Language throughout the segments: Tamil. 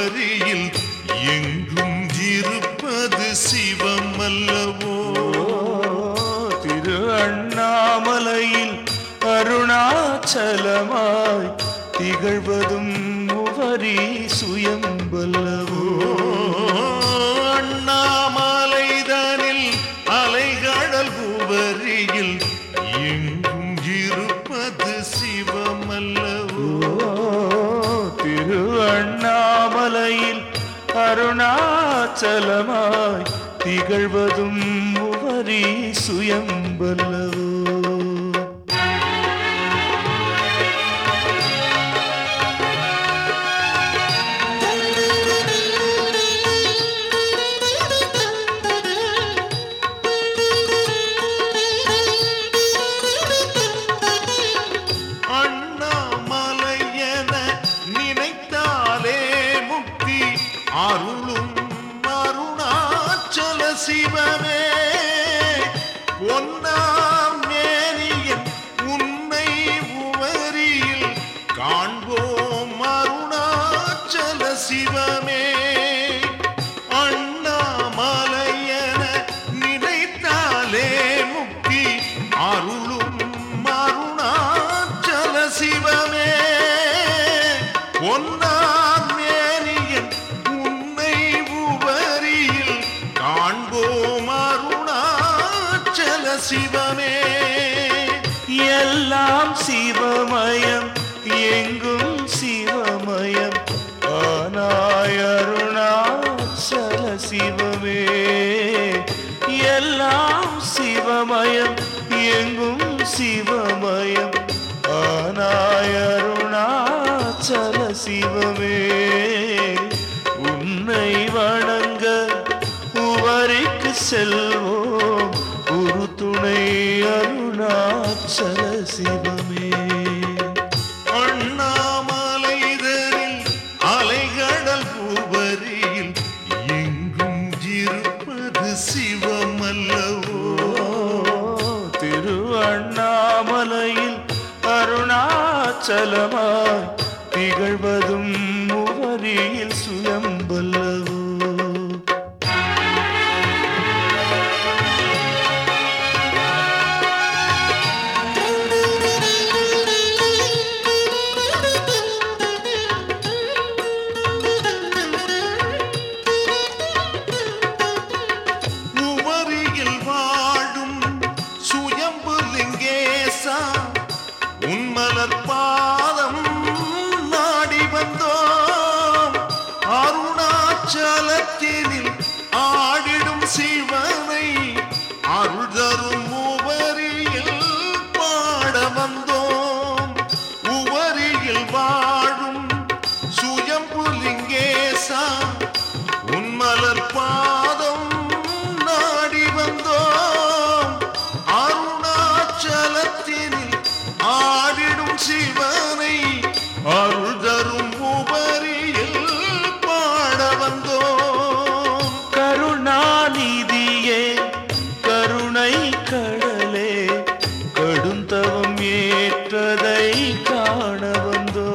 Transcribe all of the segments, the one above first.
உவரியில் எங்கும் இருப்பது சிவம் அல்லவோ திரு அண்ணாமலையில் அருணாச்சலமாய் திகழ்வதும் உவரி சுயம்பல்லவோ அண்ணாமலைதனில் அலைகடல் உவரியில் எங்கும் இருப்பது சிவம் அல்லவோ திரு அண்ணாமலையில் அருணாச்சலமாய் திகழ்வதும் உவரி சுயம்பல்லவோ அண்ணாமலை என நினைத்தாலே முக்தி அருளும் அருணாச்சல சிவமே பொன்னாம் மேனியன் உன்னை உவரியில் காண்போம் அருணாச்சல சிவமே அண்ணாமலை என நினைத்தாலே முக்தி அருளும் அருணாச்சல சிவமே பொன்னான் மேனியன் உன்னை உவரியில் காண்போம் அருணாச்சல சிவமே எல்லாம் சிவமயம் எங்கும் சிவமயம் ஆனாய் அருணாச்சல சிவமே எல்லாம் சிவமயம் எங்கும் சிவமயம் ஆனாய் அருணாச்சல சிவமே உன்னை வணங்க உவரிக்கு செல்வோம் குரு துணை அருணாச்சல சிவமே அண்ணாமலைதனில் அலைகடல் பூவரியில் எங்கும் இருப்பது சிவம் அல்லவோ திரு அண்ணாமலையில் அருணாச்சலமாய் திகழ்வதும் உவரியில் சுயம்பல்லவோ உவரியில் வாழும் சுயம்பு லிங்கேசா உன்மலர் பாதம் நாடி வந்தோம் அருணாச்சலத்தினில் ஆடிடும் சிவனை அருள் தரும் உவரியில் பாட வந்தோம் உவரியில் வாழும் சுயம்பு லிங்கேசா உன்மலர் பாதம் நாடி வந்தோம் அருணாச்சலத்தினில் ஆடிடும் சிவனை அருள் தரும் உபரியில் பாட வந்தோம் கருணாநிதியே கருணை கடலே கடுந்தவம் ஏற்றதை காண வந்தோ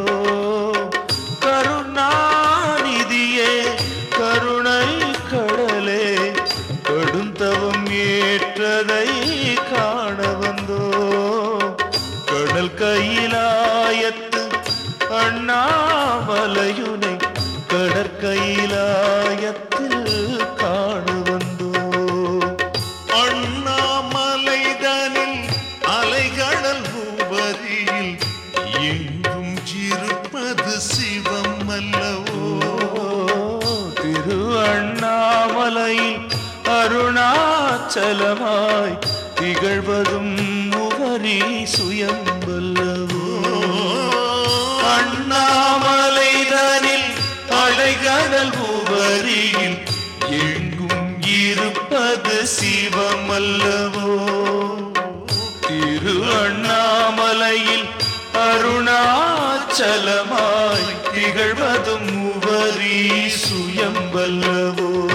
கருணாநிதியே கருணை கடலே கடுந்தவம் ஏற்றதை காண வந்தோ கடல் கையிலாயத்து அண்ணாமலையுனை கடற்கையிலாயத்தில் காண வந்தோ அண்ணாமலைதனில் அலைகடல் உபரியில் எங்கும் இருப்பது சிவம் அல்லவோ திரு அண்ணாமலையில் அருணாச்சலமாய் திகழ்வதும் உவரி சுயம்பல்லவோ அண்ணாமலைதனில் அலைகடல் உவரியில் எங்கும் இருப்பது சிவமல்லவோ திரு அண்ணாமலையில் அருணாச்சலமாய் திகழ்வதும் உவரி சுயம்பல்லவோ